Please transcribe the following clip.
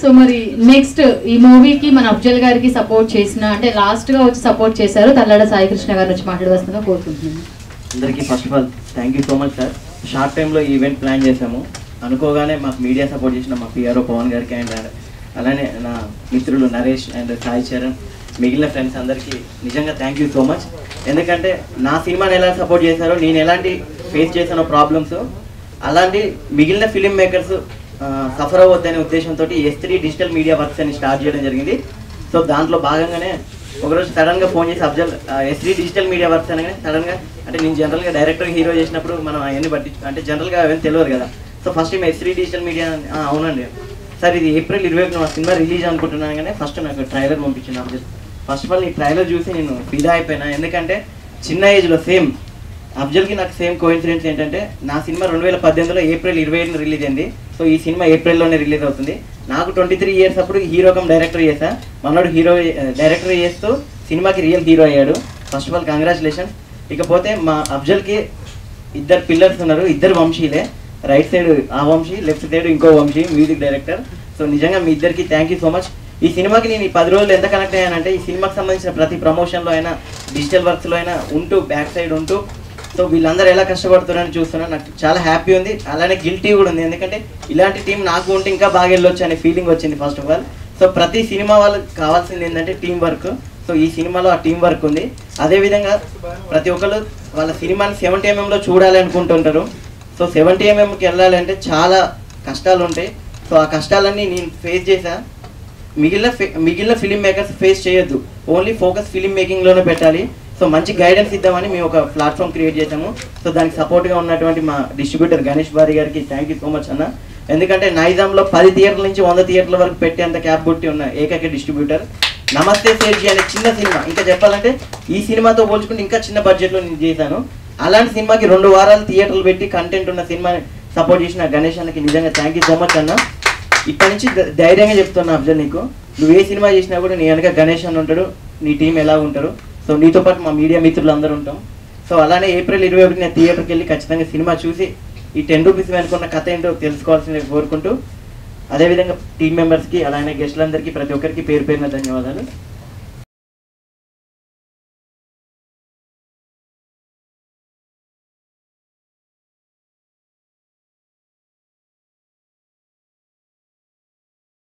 so మరి next ఈ మూవీకి మన అఫ్జల్ గారికి సపోర్ట్ చేసిన అంటే లాస్ట్ గా వచ్చి సపోర్ట్ చేశారు తల్లాడ సాయి కృష్ణ గారు వచ్చి మాట్లాడవలసిందిగా కోరుకుంటున్నాను అందరికీ first of all thank you so much sir short టైంలో ఈవెంట్ ప్లాన్ చేసాము అనుకోగానే మాకు మీడియా సపోర్ట్ చేసిన మా పిఆర్ఓ పవన్ గారికి అండ్ అలానే నా మిత్రులు నరేష్ అండ్ సాయి చరణ్ మిగిలిన ఫ్రెండ్స్ అందరికీ నిజంగా థ్యాంక్ యూ సో మచ్ ఎందుకంటే నా సినిమాని ఎలా సపోర్ట్ చేశారో నేను ఎలాంటి ఫేస్ చేశానో ప్రాబ్లమ్స్ అలాంటి మిగిలిన ఫిలిం మేకర్స్ సఫర్ అవ్వద్దనే ఉద్దేశంతో S three digital media works అని స్టార్ట్ చేయడం జరిగింది సో దాంట్లో భాగంగానే ఒకరోజు సడన్ గా ఫోన్ చేసి Afzal SD digital media works అనగానే సడన్ గా అంటే నేను జనరల్ గా డైరెక్టర్ హీరో చేసినప్పుడు మనం అవన్నీ బట్టి అంటే జనరల్ గా అవన్నీ తెలియదు కదా so first time SD digital media అవునండి సార్ ఇది ఏప్రిల్ ఇరవై ఒకటి సినిమా రిలీజ్ అనుకుంటున్నాను కానీ ఫస్ట్ నాకు ట్రైలర్ పంపించింది అబ్జల్ ఫస్ట్ ఆఫ్ ఆల్ ఈ ట్రైలర్ చూసి నేను ఫిదా అయిపోయినా ఎందుకంటే చిన్న ఏజ్ లో సేమ్ అఫ్జల్కి నాకు సేమ్ కోఇన్సిడెన్స్ ఏంటంటే నా సినిమా రెండు వేల పద్దెనిమిదిలో ఏప్రిల్ ఇరవై ఏడున రిలీజ్ అయింది సో ఈ సినిమా ఏప్రిల్లోనే రిలీజ్ అవుతుంది నాకు ట్వంటీ త్రీ ఇయర్స్ అప్పుడు హీరో కమ్ డైరెక్టర్ చేశా మనోడు హీరో డైరెక్టర్ చేస్తూ సినిమాకి రియల్ హీరో అయ్యాడు ఫస్ట్ ఆఫ్ ఆల్ కంగ్రాచులేషన్స్ ఇకపోతే మా అఫ్జల్కి ఇద్దరు పిల్లర్స్ ఉన్నారు ఇద్దరు వంశీలే రైట్ సైడ్ ఆ వంశీ లెఫ్ట్ సైడ్ ఇంకో వంశీ మ్యూజిక్ డైరెక్టర్ సో నిజంగా మీ ఇద్దరికి థ్యాంక్ యూ సో మచ్ ఈ సినిమాకి నేను ఈ పది రోజులు ఎంత కనెక్ట్ అయ్యానంటే ఈ సినిమాకి సంబంధించిన ప్రతి ప్రమోషన్లో అయినా డిజిటల్ వర్క్స్లో అయినా ఉంటూ బ్యాక్ సైడ్ ఉంటూ సో వీళ్ళందరూ ఎలా కష్టపడుతున్నారని చూస్తున్నా నాకు చాలా హ్యాపీ ఉంది అలానే గిల్టీ కూడా ఉంది ఎందుకంటే ఇలాంటి టీం నాకు ఉంటే ఇంకా బాగా వెళ్ళొచ్చు అనే ఫీలింగ్ వచ్చింది ఫస్ట్ ఆఫ్ ఆల్ సో ప్రతి సినిమా వాళ్ళకి కావాల్సింది ఏంటంటే టీం వర్క్ సో ఈ సినిమాలో ఆ టీం వర్క్ ఉంది అదేవిధంగా ప్రతి ఒక్కరు వాళ్ళ సినిమాని సెవెంటీ ఎంఎంలో చూడాలి అనుకుంటుంటారు సో సెవెంటీ ఎంఎంకి వెళ్ళాలంటే చాలా కష్టాలు ఉంటాయి సో ఆ కష్టాలన్నీ నేను ఫేస్ చేశా మిగిలిన ఫి- మిగిలిన ఫిలిం మేకర్స్ ఫేస్ చేయొద్దు ఓన్లీ ఫోకస్ ఫిలిం మేకింగ్లోనే పెట్టాలి సో మంచి గైడెన్స్ ఇద్దామని మేము ఒక ప్లాట్ఫామ్ క్రియేట్ చేసాము సో దానికి సపోర్ట్గా ఉన్నటువంటి మా డిస్ట్రిబ్యూటర్ గణేష్ బారి గారికి థ్యాంక్ యూ సో మచ్ అన్న ఎందుకంటే నైజాంలో పది థియేటర్ల నుంచి వంద థియేటర్ల వరకు పెట్టేంత క్యాప్ బుట్టి ఉన్న ఏకైక డిస్ట్రిబ్యూటర్ నమస్తే సేర్జీ అనే చిన్న సినిమా ఇంకా చెప్పాలంటే ఈ సినిమాతో పోల్చుకుంటే ఇంకా చిన్న బడ్జెట్లో నేను చేశాను అలాంటి సినిమాకి రెండు వారాలు థియేటర్లు పెట్టి కంటెంట్ ఉన్న సినిమాని సపోర్ట్ చేసిన గణేష్ అన్నకి నిజంగా థ్యాంక్ యూ సో మచ్ అన్న ఇప్పటి నుంచి ధ- ధైర్యంగా చెప్తున్నా అఫ్జల్ నీకు నువ్వు ఏ సినిమా చేసినా కూడా నీ వెనక గణేష్ అని ఉంటాడు నీ టీం ఎలా ఉంటారు సో నీతో పాటు మా మీడియా మిత్రులు అందరూ ఉంటాం సో అలానే ఏప్రిల్ ఇరవై ఒకటి నేను థియేటర్కి వెళ్ళి ఖచ్చితంగా సినిమా చూసి ఈ టెన్ రూపీస్ వెనుకున్న కథ ఏంటో తెలుసుకోవాల్సింది కోరుకుంటూ అదేవిధంగా టీం మెంబర్స్కి అలానే గెస్టులందరికీ ప్రతి ఒక్కరికి పేరు పేరున ధన్యవాదాలు